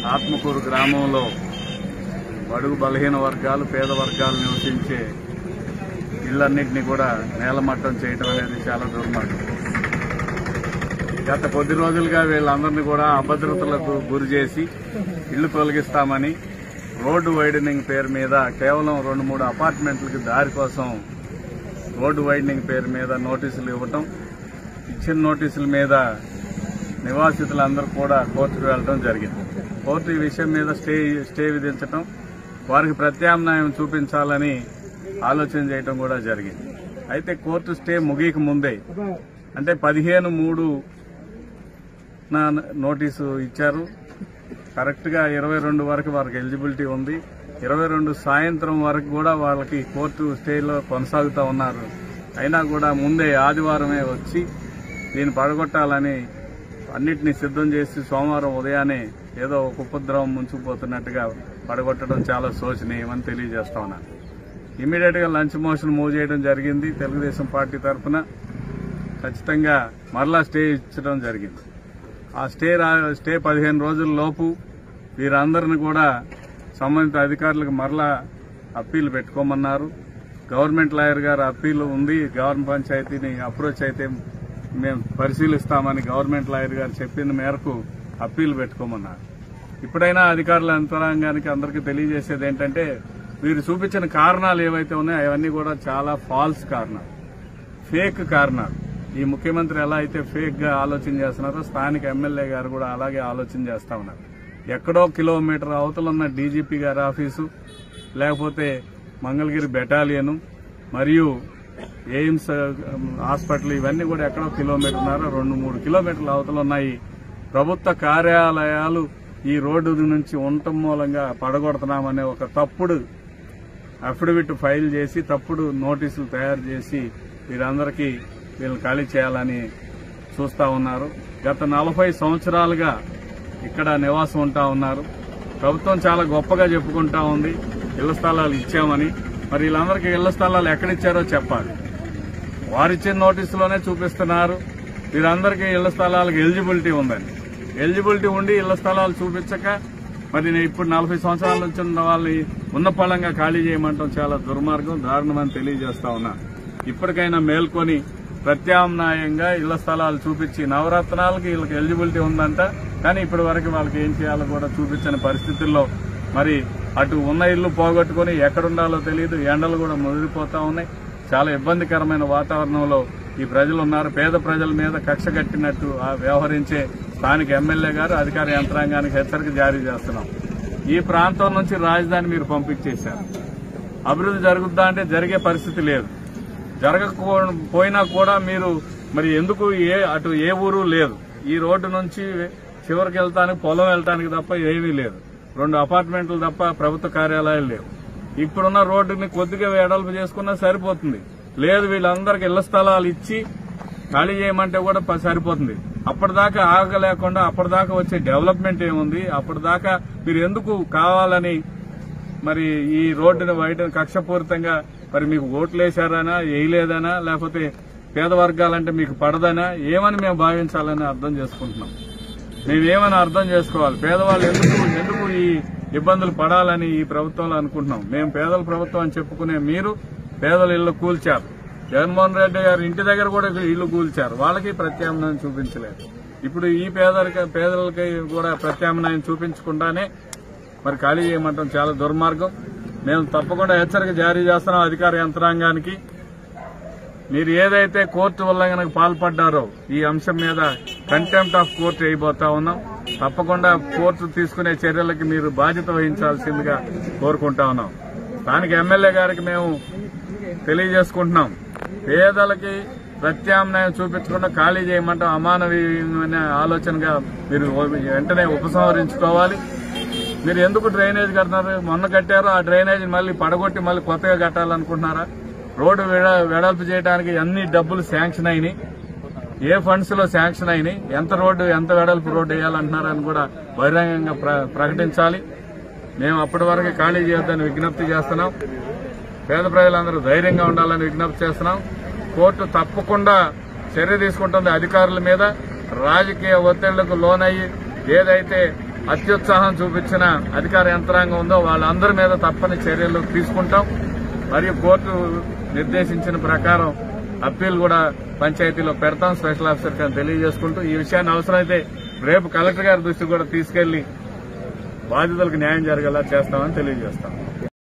ఆత్మకూరు గ్రామంలో బడుగు బలహీన వర్గాలు పేద వర్గాలు నివసించే ఇళ్లన్నింటినీ కూడా నేలమట్టం చేయడం అనేది చాలా దుర్మార్గం గత కొద్ది రోజులుగా వీళ్ళందరినీ కూడా అభద్రతలకు గురి చేసి ఇళ్లు తొలగిస్తామని రోడ్డు వైడనింగ్ పేరు మీద కేవలం రెండు మూడు అపార్ట్మెంట్లకి దారి కోసం రోడ్డు వైడనింగ్ పేరు మీద నోటీసులు ఇవ్వటం ఇచ్చిన నోటీసుల మీద నివాసితులందరూ కూడా కోర్టుకు వెళ్ళడం జరిగింది కోర్టు ఈ విషయం మీద స్టే స్టే విధించటం వారికి ప్రత్యామ్నాయం చూపించాలని ఆలోచన చేయటం కూడా జరిగింది అయితే కోర్టు స్టే ముగియక ముందే అంటే పదిహేను మూడు నా నోటీసు ఇచ్చారు కరెక్ట్గా ఇరవై రెండు వరకు వారికి ఎలిజిబిలిటీ ఉంది ఇరవై రెండు సాయంత్రం వరకు కూడా వాళ్ళకి కోర్టు స్టేలో కొనసాగుతూ ఉన్నారు అయినా కూడా ముందే ఆదివారమే వచ్చి దీన్ని పడగొట్టాలని అన్నిటినీ సిద్ధం చేసి సోమవారం ఉదయాన్నే ఏదో ఒక ఉపద్రవం ముంచుకుపోతున్నట్టుగా పడగొట్టడం చాలా శోచనీయమని తెలియజేస్తా ఉన్నాను ఇమీడియట్ గా లంచ్ మోషన్ మూవ్ చేయడం జరిగింది తెలుగుదేశం పార్టీ తరఫున ఖచ్చితంగా మరలా స్టే ఇచ్చడం జరిగింది ఆ స్టే రా- స్టే పదిహేను రోజుల లోపు వీరందరిని కూడా సంబంధిత అధికారులకు మరలా అప్పీల్ పెట్టుకోమన్నారు గవర్నమెంట్ లాయర్ గారు అప్పీల్ ఉంది గవర్నమెంట్ పంచాయతీని అప్రోచ్ అయితే మేము పరిశీలిస్తామని గవర్నమెంట్ లాయర్ గారు చెప్పిన మేరకు అప్పీల్ పెట్టుకోమన్నారు ఇప్పుడైనా అధికారుల యంత్రాంగానికి అందరికీ తెలియజేసేది ఏంటంటే వీరు చూపించిన కారణాలు ఏవైతే ఉన్నాయో అవన్నీ కూడా చాలా ఫాల్స్ కారణాలు ఫేక్ కారణాలు ఈ ముఖ్యమంత్రి ఎలా అయితే ఫేక్ గా ఆలోచన చేస్తున్నారో స్థానిక ఎమ్మెల్యే గారు కూడా అలాగే ఆలోచన చేస్తా ఉన్నారు ఎక్కడో కిలోమీటర్ అవతల ఉన్న డీజీపీ గారి ఆఫీసు లేకపోతే మంగళగిరి బెటాలియను మరియు ఎయిమ్స్ ఆ, హాస్పిటల్ ఇవన్నీ కూడా ఎక్కడో కిలోమీటర్ ఉన్నారు రెండు మూడు కిలోమీటర్ల అవతల ఉన్నాయి ప్రభుత్వ కార్యాలయాలు ఈ రోడ్డు నుంచి ఉండటం మూలంగా పడగొడుతున్నామనే ఒక తప్పుడు అఫిడవిట్ ఫైల్ చేసి తప్పుడు నోటీసులు తయారు చేసి వీరందరికీ వీళ్ళని ఖాళీ చేయాలని చూస్తా ఉన్నారు గత నలభై సంవత్సరాలుగా ఇక్కడ నివాసం ఉంటా ఉన్నారు ప్రభుత్వం చాలా గొప్పగా చెప్పుకుంటా ఉంది ఇళ్ల స్థలాలు ఇచ్చామని మరి వీళ్ళందరికీ ఇళ్ల స్థలాలు ఎక్కడిచ్చారో చెప్పాలి వారిచ్చిన నోటీసులోనే చూపిస్తున్నారు వీరందరికీ ఇళ్ల స్థలాలకు ఎలిజిబిలిటీ ఉందని ఎలిజిబిలిటీ ఉండి ఇళ్ల స్థలాలు చూపించక మరి నేను ఇప్పుడు నలభై సంవత్సరాల నుంచి ఉన్న వాళ్ళని ఉన్న పళంగా ఖాళీ చేయమంటాం చాలా దుర్మార్గం దారుణమని తెలియజేస్తా ఉన్నా ఇప్పటికైనా మేల్కొని ప్రత్యామ్నాయంగా ఇళ్ల స్థలాలు చూపించి నవరత్నాలకి వీళ్ళకి ఎలిజిబిలిటీ ఉందంట కానీ ఇప్పటి వరకు వాళ్ళకి ఏం చేయాలో కూడా చూపించని పరిస్థితుల్లో మరి అటు ఉన్న ఇల్లు పోగొట్టుకుని ఎక్కడుండాలో తెలియదు ఎండలు కూడా ముదిరిపోతా ఉన్నాయి చాలా ఇబ్బందికరమైన వాతావరణంలో ఈ ప్రజలు ఉన్నారు పేద ప్రజల మీద కక్ష కట్టినట్టు ఆ వ్యవహరించే స్థానిక ఎమ్మెల్యే గారు అధికార యంత్రాంగానికి హెచ్చరిక జారీ చేస్తున్నాం ఈ ప్రాంతం నుంచి రాజధాని మీరు పంపించేశారు అభివృద్ధి జరుగుద్దా అంటే జరిగే పరిస్థితి లేదు జరగకపోయినా కూడా మీరు మరి ఎందుకు ఏ అటు ఏ ఊరు లేదు ఈ రోడ్డు నుంచి చివరికి వెళ్తానికి పొలం వెళ్తానికి తప్ప ఏమీ లేదు రెండు అపార్ట్మెంట్లు తప్ప ప్రభుత్వ కార్యాలయాలు లేవు ఇప్పుడున్న రోడ్డుని కొద్దిగా వెడల్పు చేసుకున్నా సరిపోతుంది లేదు వీళ్ళందరికి ఇళ్ల స్థలాలు ఇచ్చి ఖాళీ చేయమంటే కూడా ప- సరిపోతుంది అప్పటిదాకా ఆగలేకుండా అప్పటిదాకా వచ్చే డెవలప్మెంట్ ఏముంది అప్పటిదాకా మీరు ఎందుకు కావాలని మరి ఈ రోడ్డును బయట కక్షపూరితంగా మరి మీకు ఓట్లు వేశారనా వేయలేదనా లేకపోతే పేద వర్గాలంటే మీకు పడదనా ఏమని మేము భావించాలని అర్థం చేసుకుంటున్నాం మేమేమని అర్థం చేసుకోవాలి పేదవాళ్ళు ఎందుకు ఎందుకు ఈ ఇబ్బందులు పడాలని ఈ ప్రభుత్వంలో అనుకుంటున్నాం మేము పేదల ప్రభుత్వం అని చెప్పుకునే మీరు పేదల ఇళ్లు కూల్చారు జగన్మోహన్ రెడ్డి గారు ఇంటి దగ్గర కూడా ఇల్లు కూల్చారు వాళ్ళకి ప్రత్యామ్నాయం చూపించలేదు ఇప్పుడు ఈ పేదలకి పేదలకి కూడా ప్రత్యామ్నాయం చూపించకుండానే మరి ఖాళీ చేయమంటాం చాలా దుర్మార్గం మేము తప్పకుండా హెచ్చరిక జారీ చేస్తున్నాం అధికార యంత్రాంగానికి మీరు ఏదైతే కోర్టు ఉల్లంఘనకు పాల్పడ్డారో ఈ అంశం మీద కంటెంప్ట్ ఆఫ్ కోర్టు అయిపోతా ఉన్నాం తప్పకుండా కోర్టు తీసుకునే చర్యలకి మీరు బాధ్యత వహించాల్సిందిగా కోరుకుంటా ఉన్నాం స్థానిక ఎమ్మెల్యే గారికి మేము తెలియజేసుకుంటున్నాం పేదలకి ప్రత్యామ్నాయం చూపించకుండా ఖాళీ చేయమంటాం అమానవీయమైన ఆలోచనగా మీరు వెంటనే ఉపసంహరించుకోవాలి మీరు ఎందుకు డ్రైనేజ్ కడుతున్నారు మొన్న కట్టారు ఆ డ్రైనేజ్ మళ్ళీ పడగొట్టి మళ్ళీ కొత్తగా కట్టాలనుకుంటున్నారా రోడ్డు వెడ- వెడల్పు చేయడానికి అన్ని డబ్బులు శాంక్షన్ అయినాయి ఏ ఫండ్స్ లో శాంక్షన్ అయినాయి ఎంత రోడ్డు ఎంత వెడల్పు రోడ్డు వేయాలంటున్నారని కూడా బహిరంగంగా ప్ర- ప్రకటించాలి మేము అప్పటి వరకు ఖాళీ చేయొద్దని విజ్ఞప్తి చేస్తున్నాం పేద ప్రజలందరూ ధైర్యంగా ఉండాలని విజ్ఞప్తి చేస్తున్నాం కోర్టు తప్పకుండా చర్య తీసుకుంటుంది అధికారుల మీద రాజకీయ ఒత్తిళ్లకు లోనయ్యి ఏదైతే అత్యుత్సాహం చూపించిన అధికార యంత్రాంగం ఉందో వాళ్ళందరి మీద తప్పని చర్యలు తీసుకుంటాం మరియు కోర్టు నిర్దేశించిన ప్రకారం అప్పీల్ కూడా పంచాయతీలో పెడతాం స్పెషల్ ఆఫీసర్ అని తెలియజేసుకుంటూ ఈ విషయాన్ని అవసరమైతే రేపు కలెక్టర్ గారి దృష్టికి కూడా తీసుకెళ్లి బాధితులకు న్యాయం జరిగేలా చేస్తామని తెలియజేస్తాం